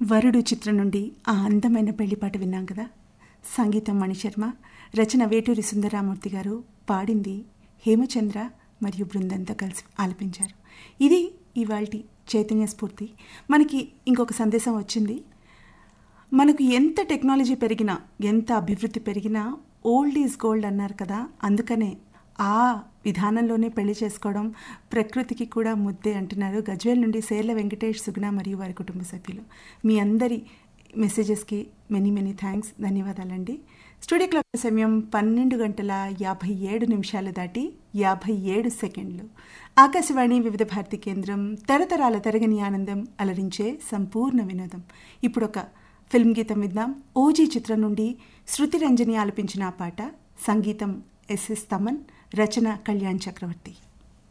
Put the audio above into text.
వరుడు చిత్రం నుండి ఆ అందమైన పెళ్లిపాట విన్నాం కదా సంగీతం మణిశర్మ రచన వేటూరి సుందరామూర్తి గారు పాడింది హేమచంద్ర మరియు బృందంతో కలిసి ఆలపించారు ఇది ఇవాల్టి చైతన్య స్ఫూర్తి మనకి ఇంకొక సందేశం వచ్చింది మనకు ఎంత టెక్నాలజీ పెరిగినా ఎంత అభివృద్ధి పెరిగినా ఓల్డ్ ఈజ్ గోల్డ్ అన్నారు కదా అందుకనే ఆ విధానంలోనే పెళ్లి చేసుకోవడం ప్రకృతికి కూడా ముద్దే అంటున్నారు గజ్వేల్ నుండి సేర్ల వెంకటేష్ సుగుణ మరియు వారి కుటుంబ సభ్యులు మీ అందరి మెసేజెస్కి మెనీ మెనీ థ్యాంక్స్ ధన్యవాదాలండి స్టూడియో క్లాక్ సమయం పన్నెండు గంటల యాభై ఏడు నిమిషాలు దాటి యాభై ఏడు సెకండ్లు ఆకాశవాణి వివిధ భారతి కేంద్రం తరతరాల తరగని ఆనందం అలరించే సంపూర్ణ వినోదం ఇప్పుడు ఒక ఫిల్మ్ గీతం విద్దాం ఓజీ చిత్రం నుండి శృతి రంజని ఆలపించిన ఆ పాట సంగీతం ఎస్ఎస్ తమన్ రచన కళ్యాణ్ చక్రవర్తి